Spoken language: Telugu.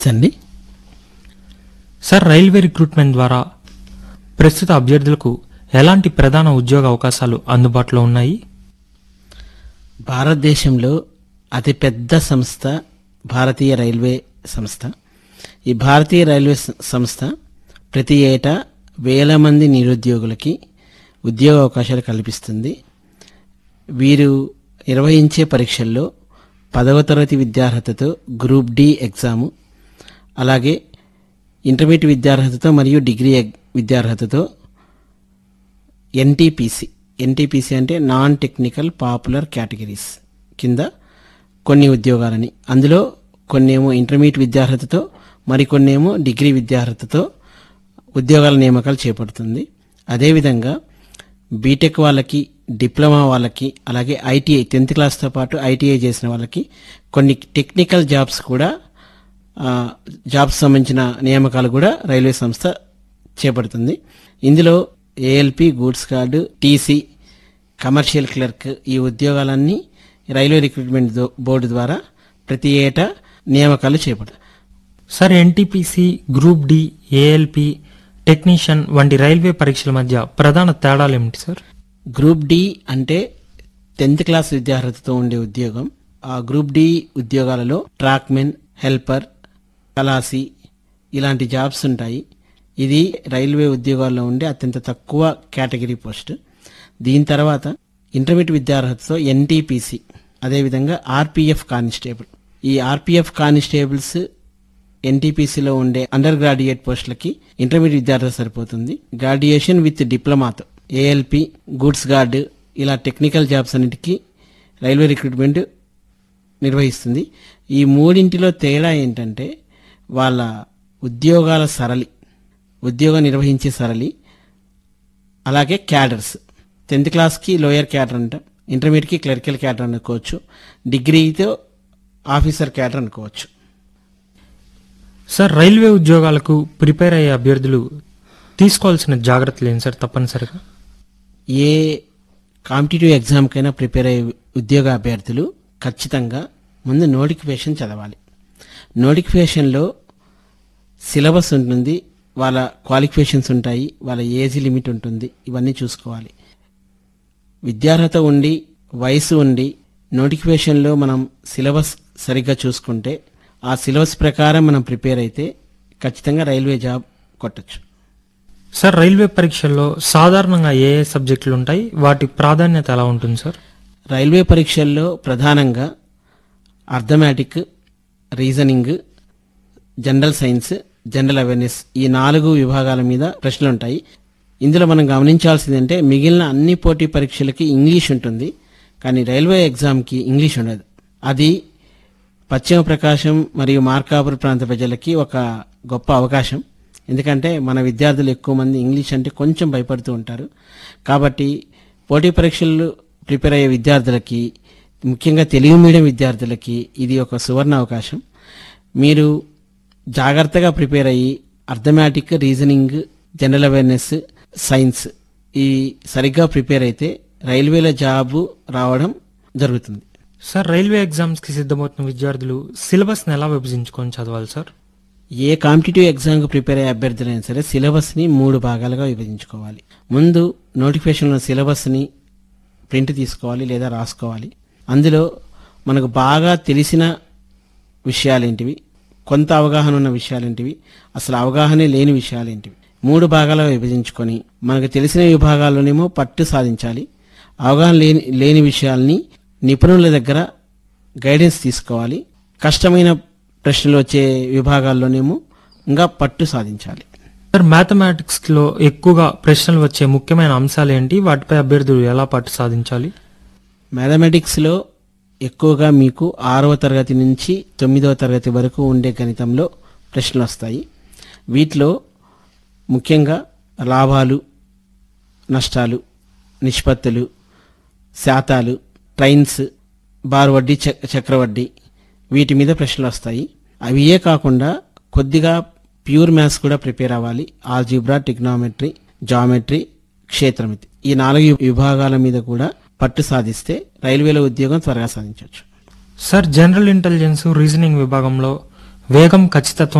అండి సార్ రైల్వే రిక్రూట్మెంట్ ద్వారా ప్రస్తుత అభ్యర్థులకు ఎలాంటి ప్రధాన ఉద్యోగ అవకాశాలు అందుబాటులో ఉన్నాయి భారతదేశంలో అతిపెద్ద సంస్థ భారతీయ రైల్వే సంస్థ ఈ భారతీయ రైల్వే స- సంస్థ ప్రతి ఏటా వేల మంది నిరుద్యోగులకి ఉద్యోగ అవకాశాలు కల్పిస్తుంది వీరు నిర్వహించే పరీక్షల్లో పదవ తరగతి విద్యార్హతతో గ్రూప్ డి ఎగ్జాము అలాగే ఇంటర్మీడియట్ విద్యార్హతతో మరియు డిగ్రీ ఎగ్- విద్యార్హతతో ఎన్టీపీసీ ఎన్టీపీసీ అంటే నాన్ టెక్నికల్ పాపులర్ కేటగిరీస్ కింద కొన్ని ఉద్యోగాలని అందులో కొన్నేమో ఇంటర్మీడియట్ విద్యార్హతతో మరికొన్నేమో డిగ్రీ విద్యార్హతతో ఉద్యోగాల నియామకాలు చేపడుతుంది అదేవిధంగా బీటెక్ వాళ్ళకి డిప్లొమా వాళ్ళకి అలాగే ఐటీఐ టెన్త్ క్లాస్తో పాటు ఐటీఐ చేసిన వాళ్ళకి కొన్ని టెక్నికల్ జాబ్స్ కూడా ఆ, జాబ్స్ సంబంధించిన నియామకాలు కూడా రైల్వే సంస్థ చేపడుతుంది ఇందులో ALP goods guard TC commercial clerk ఈ ఉద్యోగాలన్నీ రైల్వే రిక్రూట్మెంట్ దో- బోర్డు ద్వారా ప్రతి ఏటా నియామకాలు చేపడతాయి sir NTPC group D ALP technician వంటి రైల్వే పరీక్షల మధ్య ప్రధాన తేడాలు ఏమిటి సార్ గ్రూప్ డి అంటే టెన్త్ క్లాస్ విద్యార్హతతో ఉండే ఉద్యోగం ఆ గ్రూప్ డి ఉద్యోగాలలో ట్రాక్మెన్ హెల్పర్ కలాసి ఇలాంటి జాబ్స్ ఉంటాయి ఇది రైల్వే ఉద్యోగాల్లో ఉండే అత్యంత తక్కువ కేటగిరీ పోస్ట్ దీని తర్వాత ఇంటర్మీడియట్ విద్యార్హతతో ఎన్టీపీసీ అదేవిధంగా ఆర్పిఎఫ్ కానిస్టేబుల్ ఈ ఆర్పిఎఫ్ కానిస్టేబుల్స్ ఎన్టీపీసీలో ఉండే అండర్ గ్రాడ్యుయేట్ పోస్టులకి ఇంటర్మీడియట్ విద్యార్థి సరిపోతుంది గ్రాడ్యుయేషన్ విత్ డిప్లొమాతో ఏఎల్పి గూడ్స్ గార్డ్ ఇలా టెక్నికల్ జాబ్స్ అన్నిటికీ రైల్వే రిక్రూట్మెంట్ నిర్వహిస్తుంది ఈ మూడింటిలో తేడా ఏంటంటే వాళ్ళ ఉద్యోగాల సరళి ఉద్యోగం నిర్వహించే సరళి అలాగే క్యాడర్స్ టెన్త్ క్లాస్కి లోయర్ క్యాడర్ అంట ఇంటర్మీడియట్కి క్లరికల్ క్యాడర్ అనుకోవచ్చు డిగ్రీతో ఆఫీసర్ క్యాడర్ అనుకోవచ్చు సార్ రైల్వే ఉద్యోగాలకు ప్రిపేర్ అయ్యే అభ్యర్థులు తీసుకోవాల్సిన జాగ్రత్తలు ఏంటి సార్ తప్పనిసరిగా ఏ కాంపిటేటివ్ ఎగ్జామ్కైనా ప్రిపేర్ అయ్యే ఉద్యోగ అభ్యర్థులు ఖచ్చితంగా ముందు నోటిఫికేషన్ చదవాలి నోటిఫికేషన్లో సిలబస్ ఉంటుంది వాళ్ళ క్వాలిఫికేషన్స్ ఉంటాయి వాళ్ళ ఏజ్ లిమిట్ ఉంటుంది ఇవన్నీ చూసుకోవాలి విద్యార్హత ఉండి వయసు ఉండి నోటిఫికేషన్లో మనం సిలబస్ సరిగ్గా చూసుకుంటే ఆ సిలబస్ ప్రకారం మనం ప్రిపేర్ అయితే ఖచ్చితంగా రైల్వే జాబ్ కొట్టచ్చు సార్ రైల్వే పరీక్షల్లో సాధారణంగా ఏ ఏ సబ్జెక్టులు ఉంటాయి వాటి ప్రాధాన్యత ఎలా ఉంటుంది సార్ రైల్వే పరీక్షల్లో ప్రధానంగా arithmetic reasoning general science general awareness ఈ నాలుగు విభాగాల మీద ప్రశ్నలు ఉంటాయి ఇందులో మనం గమనించాల్సింది అంటే మిగిలిన అన్ని పోటీ పరీక్షలకి ఇంగ్లీష్ ఉంటుంది కానీ రైల్వే ఎగ్జామ్కి ఇంగ్లీష్ ఉండదు అది పశ్చిమ ప్రకాశం మరియు మార్కాపురం ప్రాంత ప్రజలకి ఒక గొప్ప అవకాశం ఎందుకంటే మన విద్యార్థులు ఎక్కువ మంది ఇంగ్లీష్ అంటే కొంచెం భయపడుతూ ఉంటారు కాబట్టి పోటీ పరీక్షలు ప్రిపేర్ అయ్యే విద్యార్థులకి ముఖ్యంగా తెలుగు మీడియం విద్యార్థులకి ఇది ఒక సువర్ణ అవకాశం మీరు జాగ్రత్తగా ప్రిపేర్ అయ్యి arithmetic reasoning general awareness science ఈ సరిగ్గా ప్రిపేర్ అయితే రైల్వేలో జాబు రావడం జరుగుతుంది సార్ రైల్వే ఎగ్జామ్స్ కి సిద్ధమవుతున్న విద్యార్థులు సిలబస్ ని ఎలా విభజించుకొని చదవాలి సార్ ఏ కాంపిటేటివ్ ఎగ్జామ్కి ప్రిపేర్ అయ్యే అభ్యర్థులైనా సరే సిలబస్ని మూడు భాగాలుగా విభజించుకోవాలి ముందు నోటిఫికేషన్లో సిలబస్ని ప్రింట్ తీసుకోవాలి లేదా రాసుకోవాలి అందులో మనకు బాగా తెలిసిన విషయాలేంటివి కొంత అవగాహన ఉన్న విషయాలేంటివి అసలు అవగాహనే లేని విషయాలేంటివి మూడు భాగాలుగా విభజించుకొని మనకు తెలిసిన విభాగాల్లోనేమో పట్టు సాధించాలి అవగాహన లేని లేని విషయాల్ని నిపుణుల దగ్గర గైడెన్స్ తీసుకోవాలి కష్టమైన ప్రశ్నలు వచ్చే విభాగాల్లోనేమో ఇంకా పట్టు సాధించాలి సార్ మ్యాథమెటిక్స్ లో ఎక్కువగా ప్రశ్నలు వచ్చే ముఖ్యమైన అంశాలు ఏంటి వాటిపై అభ్యర్థులు ఎలా పట్టు సాధించాలి మ్యాథమెటిక్స్లో ఎక్కువగా మీకు ఆరవ తరగతి నుంచి తొమ్మిదవ తరగతి వరకు ఉండే గణితంలో ప్రశ్నలు వస్తాయి వీటిలో ముఖ్యంగా లాభాలు నష్టాలు నిష్పత్తులు శాతాలు ట్రైన్స్ బార్ వడ్డీ చ- చక్రవడ్డీ వీటి మీద ప్రశ్నలు వస్తాయి అవియే కాకుండా కొద్దిగా ప్యూర్ మ్యాథ్స్ కూడా ప్రిపేర్ అవ్వాలి ఆల్జీబ్రా టిగ్నామెట్రీ జామెట్రీ క్షేత్రమితి ఈ నాలుగు విభాగాల మీద కూడా పట్టు సాధిస్తే రైల్వేలో ఉద్యోగం త్వరగా సాధించవచ్చు సార్ జనరల్ ఇంటెలిజెన్స్ రీజనింగ్ విభాగంలో వేగం ఖచ్చితత్వం